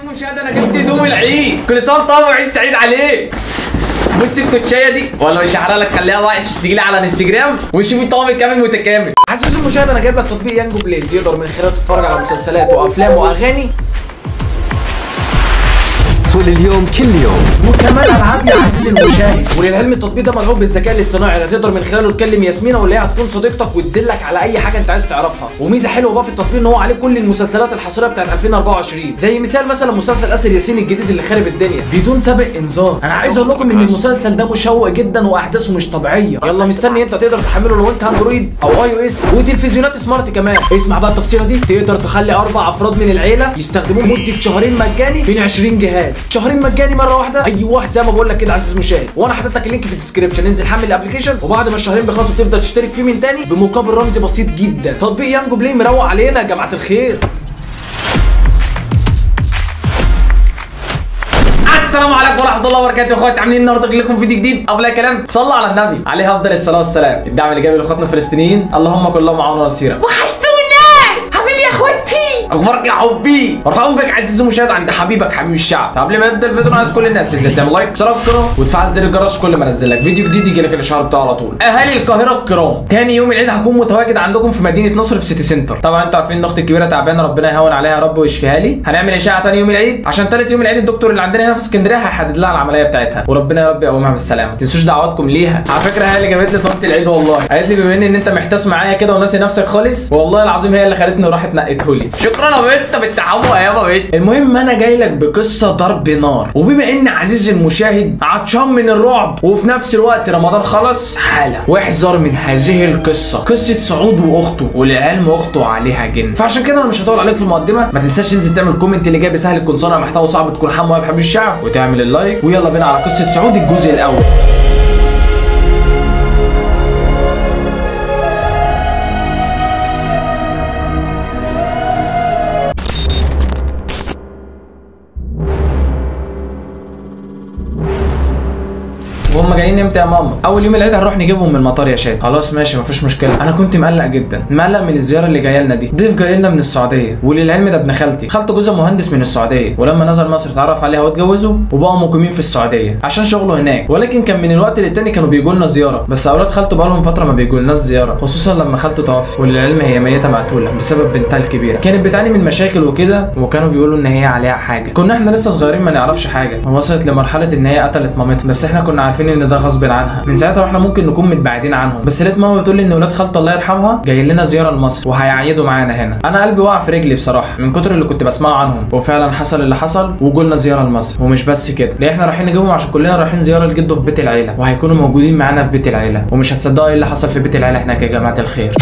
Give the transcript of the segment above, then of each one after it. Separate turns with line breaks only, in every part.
المشاهد انا جبت هدوم العيد كل سنه وانت طيب وعيد سعيد عليك بص الكوتشيه دي ولا مش هحرق لك خليها بقى تيجي لي على الانستجرام وشوف الطقم كامل متكامل حساس المشاهد انا جايب لك تطبيق يانجو بلاي تقدر من خلاله تتفرج على مسلسلات وافلام واغاني
طول اليوم كل يوم
وكمان العاب يا عزيزي المشاهد وللعلم التطبيق ده مدعوم بالذكاء الاصطناعي اللي تقدر من خلاله تكلم ياسمينه واللي هي هتكون صديقتك وتدلك على اي حاجه انت عايز تعرفها وميزه حلوه بقى في التطبيق ان هو عليه كل المسلسلات الحصريه بتاعت 2024 زي مثال مثلا مسلسل اسر ياسين الجديد اللي خارب الدنيا بدون سابق انذار انا عايز اقول لكم ان المسلسل ده مشوق جدا واحداثه مش طبيعيه يلا مستني انت تقدر تحمله لو انت اندرويد او اي او اس وتلفزيونات سمارت كمان اسمع بقى التفصيله دي تقدر تخلي اربع افراد من العيله يستخدموه مده شهرين مجاني بين 20 جهاز شهرين مجاني مره واحده ايوه زي ما بقول لك كده عزيز المشاهد وانا حاطط لك اللينك في الديسكربشن انزل حمل الابلكيشن وبعد ما الشهرين بيخلصوا تبدا تشترك فيه من تاني بمقابل رمزي بسيط جدا تطبيق يانجو بلاي مروق علينا يا جماعه الخير السلام عليكم ورحمه الله وبركاته اخواتي عاملين النهارده لكم فيديو جديد قبل اي كلام صلوا على النبي عليه افضل الصلاه والسلام الدعم اللي جاي لاخواتنا الفلسطينيين اللهم كن لهم معانا نصيرا
وحشتونا حبيبي يا اخواتي
اخبارك يا حبي مرحبا بك عزيزي المشاهد عند حبيبك حبيب الشعب قبل ما نبدا الفيديو انا عايز كل الناس تنزل تعمل لايك واشتراك في القناه وتفعل زر الجرس كل ما انزل لك فيديو جديد يجي لك الاشعار بتاعه على طول اهالي القاهره الكرام تاني يوم العيد هكون متواجد عندكم في مدينه نصر في سيتي سنتر طبعا انتوا عارفين ان اختي الكبيره تعبانه ربنا يهون عليها يا رب ويشفيها لي هنعمل اشاعه تاني يوم العيد عشان تالت يوم العيد الدكتور اللي عندنا هنا في اسكندريه هيحدد لها العمليه بتاعتها وربنا يا رب يقومها بالسلامه ما تنسوش دعواتكم ليها على فكره هي اللي جابت لي طنط العيد والله قالت لي بما ان انت محتاس معايا كده وناسي نفسك خالص والله العظيم هي اللي خدتني وراحت نقته لي شكرا يا بنت بالتحمق يا بنت المهم انا جاي لك بقصه ضرب نار وبما ان عزيزي المشاهد عطشان من الرعب وفي نفس الوقت رمضان خلص حاله واحذر من هذه القصه قصه سعود واخته وللعلم اخته عليها جن فعشان كده انا مش هطول عليك في المقدمه ما تنساش تنزل تعمل كومنت اللي جاي سهل تكون صانع محتوى صعب تكون حمو يا بحب الشعب وتعمل اللايك ويلا بينا على قصه سعود الجزء الاول وهم جايين امتى يا ماما؟ اول يوم العيد هنروح نجيبهم من المطار يا شاد خلاص ماشي مفيش مشكله انا كنت مقلق جدا مقلق من الزياره اللي جايه لنا دي ضيف جاي لنا من السعوديه وللعلم ده ابن خالتي خالته جوزها مهندس من السعوديه ولما نزل مصر اتعرف عليها واتجوزوا وبقوا مقيمين في السعوديه عشان شغله هناك ولكن كان من الوقت للتاني كانوا بيجوا لنا زياره بس اولاد خالته بقالهم فتره ما بيجوا لناش زياره خصوصا لما خالته توفى وللعلم هي ميته مقتوله بسبب بنتها الكبيره كانت بتعاني من مشاكل وكده وكانوا بيقولوا ان هي عليها حاجه كنا احنا لسه صغيرين ما نعرفش حاجه وصلت لمرحله ان هي قتلت مامتها بس احنا كنا عارفين ان ده غصب عنها من ساعتها واحنا ممكن نكون متبعدين عنهم بس لقيت ماما بتقول لي ان ولاد خالته الله يرحمها جايين لنا زياره لمصر وهيعيدوا معانا هنا انا قلبي وقع في رجلي بصراحه من كتر اللي كنت بسمعه عنهم وفعلا حصل اللي حصل وجولنا زياره لمصر ومش بس كده ده احنا رايحين نجيبهم عشان كلنا رايحين زياره لجده في بيت العيله وهيكونوا موجودين معانا في بيت العيله ومش هتصدقوا ايه اللي حصل في بيت العيله هناك يا جماعه الخير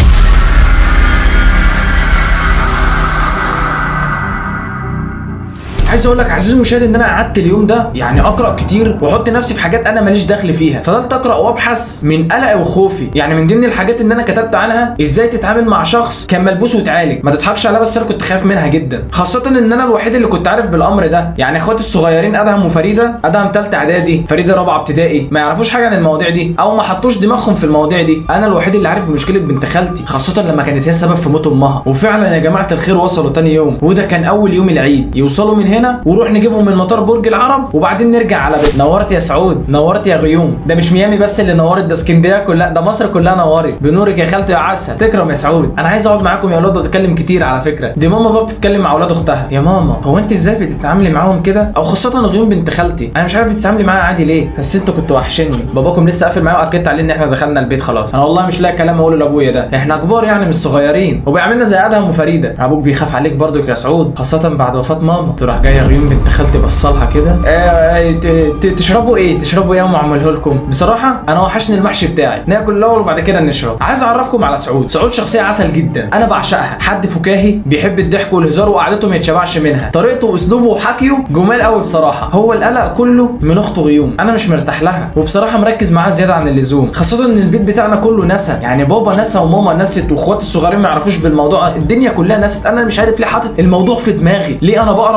عايز اقول لك عزيزي المشاهد ان انا قعدت اليوم ده يعني اقرا كتير واحط نفسي في حاجات انا ماليش دخل فيها فضلت اقرا وابحث من قلقي وخوفي يعني من ضمن الحاجات ان انا كتبت عنها ازاي تتعامل مع شخص كان ملبوس ويتعالج ما تضحكش عليا بس انا كنت خايف منها جدا خاصه ان انا الوحيد اللي كنت عارف بالامر ده يعني اخواتي الصغيرين ادهم وفريده ادهم ثالثه اعدادي فريده رابعه ابتدائي ما يعرفوش حاجه عن المواضيع دي او ما حطوش دماغهم في المواضيع دي انا الوحيد اللي عارف مشكله بنت خالتي خاصه لما كانت هي السبب في موت امها وفعلا يا جماعه الخير وصلوا تاني يوم وده كان اول يوم العيد يوصلوا من هنا ونروح نجيبهم من مطار برج العرب وبعدين نرجع على بيت نورت يا سعود نورت يا غيوم ده مش ميامي بس اللي نورت ده اسكندريه كلها ده مصر كلها نورت بنورك يا خالتي يا عسل تكرم يا سعود انا عايز اقعد معاكم يا اولاد واتكلم كتير على فكره دي ماما بقى بتتكلم مع اولاد اختها يا ماما هو انت ازاي بتتعاملي معاهم كده او خاصه غيوم بنت خالتي انا مش عارف بتتعاملي معاها عادي ليه بس انتوا كنتوا وحشني باباكم لسه قافل معايا واكدت عليه ان احنا دخلنا البيت خلاص انا والله مش لاقي كلام اقوله لابويا ده احنا كبار يعني مش صغيرين وبيعملنا زي ادهم وفريده ابوك بيخاف عليك برضك يا سعود خاصه بعد وفاه ماما تروح جايه غيوم بنت خالتي بصلها كده آه ت- ت- تشربوا ايه تشربوا ايه واعمله لكم بصراحه انا وحشني المحشي بتاعي ناكل الاول وبعد كده نشرب عايز اعرفكم على سعود سعود شخصيه عسل جدا انا بعشقها حد فكاهي بيحب الضحك والهزار وقعدته ما يتشبعش منها طريقته واسلوبه وحكيه جمال قوي بصراحه هو القلق كله من اخته غيوم انا مش مرتاح لها وبصراحه مركز معاها زياده عن اللزوم خاصه ان البيت بتاعنا كله نسى يعني بابا نسى وماما نست واخواتي الصغيرين ما يعرفوش بالموضوع الدنيا كلها نست انا مش عارف ليه حاطط الموضوع في دماغي ليه انا بقرا ورا الموضوع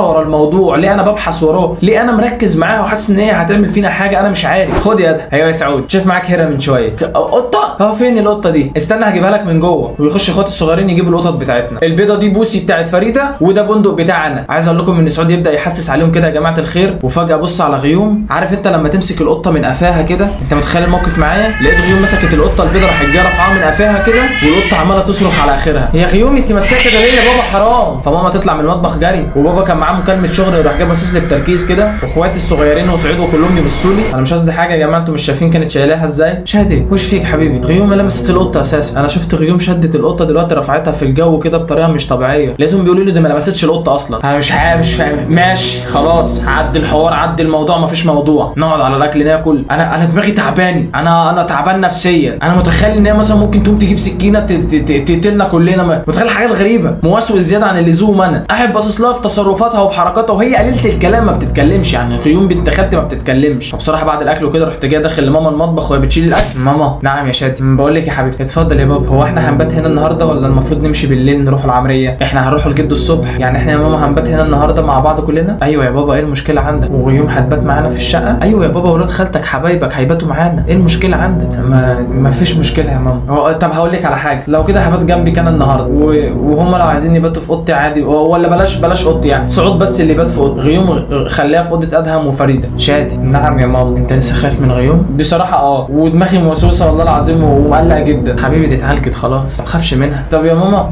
الموضوع ليه انا ببحث وراه ليه انا مركز معاها وحاسس ان هي هتعمل فينا حاجه انا مش عارف خد يا ده ايوه يا سعود شايف معاك هيرة من شويه ك- قطه اه فين القطه دي استنى هجيبها لك من جوه ويخش اخواتي الصغيرين يجيبوا القطط بتاعتنا البيضه دي بوسي بتاعت فريده وده بندق بتاعنا عايز اقول لكم ان سعود يبدا يحسس عليهم كده يا جماعه الخير وفجاه بص على غيوم عارف انت لما تمسك القطه من قفاها كده انت متخيل الموقف معايا لقيت غيوم مسكت القطه البيضه راح جايه رافعاها من قفاها كده والقطه عماله تصرخ على اخرها يا غيوم انت ماسكاها كده ليه يا بابا حرام فماما تطلع من المطبخ جري وبابا كان معاه مكالمه شغل وراح جاي باصص لي بتركيز كده واخواتي الصغيرين وسعيد وكلهم يبصوا لي انا مش قصدي حاجه يا جماعه انتوا مش شايفين كانت شايلاها ازاي شادي وش فيك حبيبي غيوم لمست القطه اساسا انا شفت غيوم شدت القطه دلوقتي رفعتها في الجو كده بطريقه مش طبيعيه لقيتهم بيقولوا لي دي ما لمستش القطه اصلا انا مش عارف مش فاهم ماشي خلاص عدي الحوار عدي الموضوع مفيش موضوع نقعد على الاكل ناكل انا انا دماغي تعباني انا انا تعبان نفسيا انا متخيل ان هي مثلا ممكن تقوم تجيب سكينه ت- ت- ت- تقتلنا كلنا ما- متخيل حاجات غريبه موسوس زياده عن اللزوم انا قاعد باصص لها في تصرفاتها وفي حركاتها وهي قليله الكلام ما بتتكلمش يعني غيوم بنت خالتي ما بتتكلمش وبصراحه بعد الاكل وكده رحت جاي داخل لماما المطبخ وهي بتشيل الاكل ماما نعم يا شادي "م، بقول لك يا حبيبتي اتفضل يا بابا هو احنا هنبات هنا النهارده ولا المفروض نمشي بالليل نروح العمريه احنا هنروح لجده الصبح يعني احنا يا ماما هنبات هنا النهارده مع بعض كلنا ايوه يا بابا ايه المشكله عندك وغيوم هتبات معانا في الشقه ايوه يا بابا ولاد خالتك حبايبك هيباتوا معانا ايه المشكله عندك ما ما فيش مشكله يا ماما هو- طب هقول لك على حاجه لو كده هبات جنبي انا النهارده و- وهم لو عايزين يباتوا في اوضتي عادي و- ولا بلاش بلاش اوضتي يعني سعود بس اللي بات في اوضتي غيوم غ- خليها في اوضه ادهم وفريده شادي نعم يا ماما انت لسه خايف من غيوم بصراحه اه ودماغي موسوسه والله العظيم ومقلقه جدا حبيبي دي اتعالجت خلاص ما تخافش منها طب يا ماما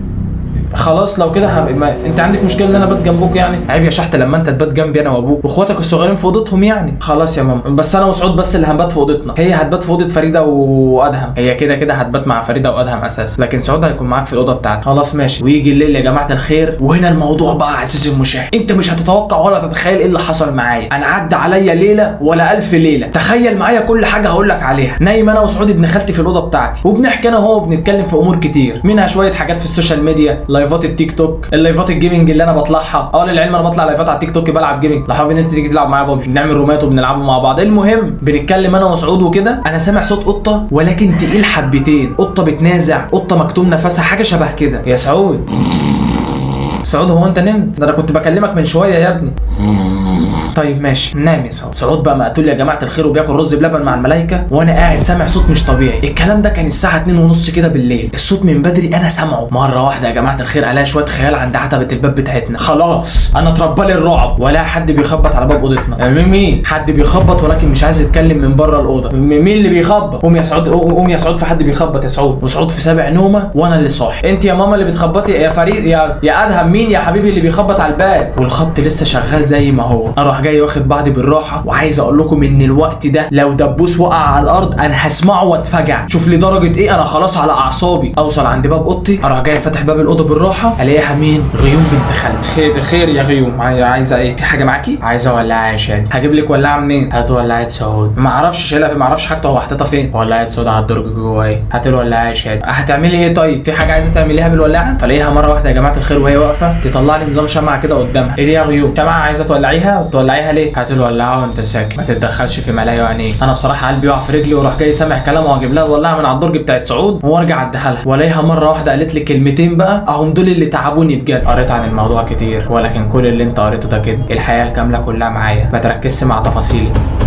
خلاص لو كده هب... ما... انت عندك مشكله ان انا بات جنبك يعني عيب يا شحت لما انت تبات جنبي انا وابوك واخواتك الصغيرين في اوضتهم يعني خلاص يا ماما بس انا وسعود بس اللي هنبات في اوضتنا هي هتبات في اوضه فريده وادهم هي كده كده هتبات مع فريده وادهم اساسا لكن سعود هيكون معاك في الاوضه بتاعتك خلاص ماشي ويجي الليل يا جماعه الخير وهنا الموضوع بقى عزيزي المشاهد انت مش هتتوقع ولا تتخيل ايه اللي حصل معايا انا عدى عليا ليله ولا الف ليله تخيل معايا كل حاجه هقول لك عليها نايم انا وسعود ابن خالتي في الاوضه بتاعتي وبنحكي انا وهو بنتكلم في امور كتير منها شويه حاجات في السوشيال ميديا لايفات التيك توك اللايفات الجيمنج اللي انا بطلعها اه للعلم انا بطلع لايفات على التيك توك بلعب جيمنج لو حابب ان انت تيجي تلعب معايا بابجي بنعمل رومات وبنلعبوا مع بعض المهم بنتكلم انا وسعود وكده انا سامع صوت قطه ولكن تقيل حبتين قطه بتنازع قطه مكتوم نفسها حاجه شبه كده يا سعود سعود هو انت نمت ده انا كنت بكلمك من شويه يا ابني طيب ماشي نام يا سعود سعود بقى مقتول يا جماعه الخير وبياكل رز بلبن مع الملائكه وانا قاعد سامع صوت مش طبيعي الكلام ده كان الساعه 2 ونص كده بالليل الصوت من بدري انا سامعه مره واحده يا جماعه الخير عليا شويه خيال عند عتبه الباب بتاعتنا خلاص انا اتربى لي الرعب ولا حد بيخبط على باب اوضتنا مين مين حد بيخبط ولكن مش عايز يتكلم من بره الاوضه مين اللي بيخبط قوم يا سعود قوم يا سعود في حد بيخبط يا سعود وسعود في سابع نومه وانا اللي صاحي انت يا ماما اللي بتخبطي يا فريد يا يا ادهم مين يا حبيبي اللي بيخبط على الباب والخبط لسه شغال زي ما هو اروح جاي واخد بعضي بالراحه وعايز اقول لكم ان الوقت ده لو دبوس وقع على الارض انا هسمعه واتفجع شوف لدرجه ايه انا خلاص على اعصابي اوصل عند باب اوضتي اروح جاي فاتح باب الاوضه بالراحه الاقيها مين غيوم بنت خالتي خير خير يا غيوم عاي- عايزه ايه في حاجه معاكي عايزه ولاعه يا شادي هجيب لك ولاعه منين هات ولاعه سعود ما اعرفش شايلها فين ما اعرفش حاجته هو حاططها فين ولاعه سعود على الدرج جوه ايه هات الولاعه يا شادي هتعملي ايه طيب في حاجه عايزه تعمليها بالولاعه فلاقيها مره واحده يا جماعه الخير وهي واقفه تطلع لي نظام شمعه كده قدامها ايه دي يا غيوم شمعه عايزه تولعيها تولعيها ليه هات الولاعه وانت ساكت ما تتدخلش في ملايا عينيك انا بصراحه قلبي يقع في رجلي واروح جاي سامع كلامه واجيب لها الولاعه من على الدرج بتاعت سعود وارجع اديها لها والاقيها مره واحده قالت لي كلمتين بقى اهم دول اللي تعبوني بجد قريت عن الموضوع كتير ولكن كل اللي انت قريته ده كده الحياه الكامله كلها معايا ما تركزش مع تفاصيلي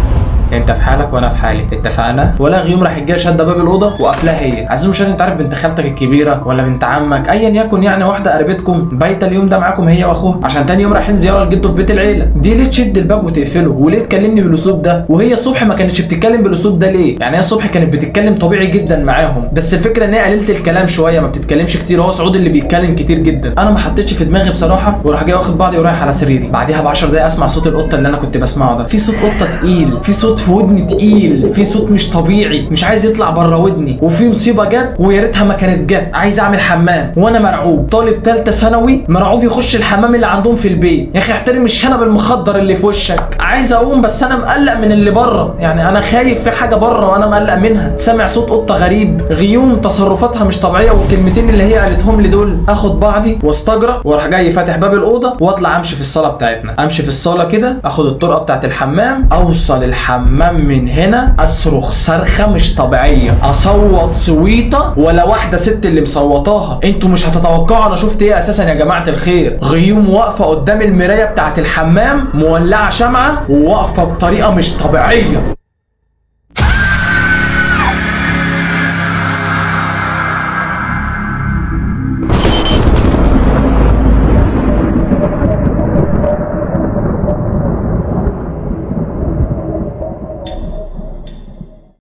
انت في حالك وانا في حالي اتفقنا ولا غيوم راح جايه شاده باب الاوضه وقافلاها هي عايزين مش انت عارف بنت خالتك الكبيره ولا بنت عمك ايا يكن يعني واحده قريبتكم بايته اليوم ده معاكم هي واخوها عشان تاني يوم رايحين زياره لجده في بيت العيله دي ليه تشد الباب وتقفله وليه تكلمني بالاسلوب ده وهي الصبح ما كانتش بتتكلم بالاسلوب ده ليه يعني هي الصبح كانت بتتكلم طبيعي جدا معاهم بس الفكره ان هي قليله الكلام شويه ما بتتكلمش كتير هو سعود اللي بيتكلم كتير جدا انا ما حطيتش في دماغي بصراحه وراح جاي واخد بعضي ورايح على سريري بعدها ب 10 دقايق اسمع صوت القطه اللي انا كنت بسمعه ده في صوت قطه تقيل في صوت في ودني تقيل في صوت مش طبيعي مش عايز يطلع بره ودني وفي مصيبه جت ويا ريتها ما كانت جت عايز اعمل حمام وانا مرعوب طالب ثالثه ثانوي مرعوب يخش الحمام اللي عندهم في البيت يا اخي احترم الشنب المخدر اللي في وشك عايز اقوم بس انا مقلق من اللي بره يعني انا خايف في حاجه بره وانا مقلق منها سامع صوت قطه غريب غيوم تصرفاتها مش طبيعيه والكلمتين اللي هي قالتهم لي دول اخد بعضي واستجرى واروح جاي فاتح باب الاوضه واطلع امشي في الصاله بتاعتنا امشي في الصاله كده اخد الطرقه بتاعت الحمام اوصل الحمام من هنا اصرخ صرخه مش طبيعيه اصوت صويته ولا واحده ست اللي مصوتاها انتوا مش هتتوقعوا انا شفت ايه اساسا يا جماعه الخير غيوم واقفه قدام المرايه بتاعه الحمام مولعه شمعه وواقفه بطريقه مش طبيعيه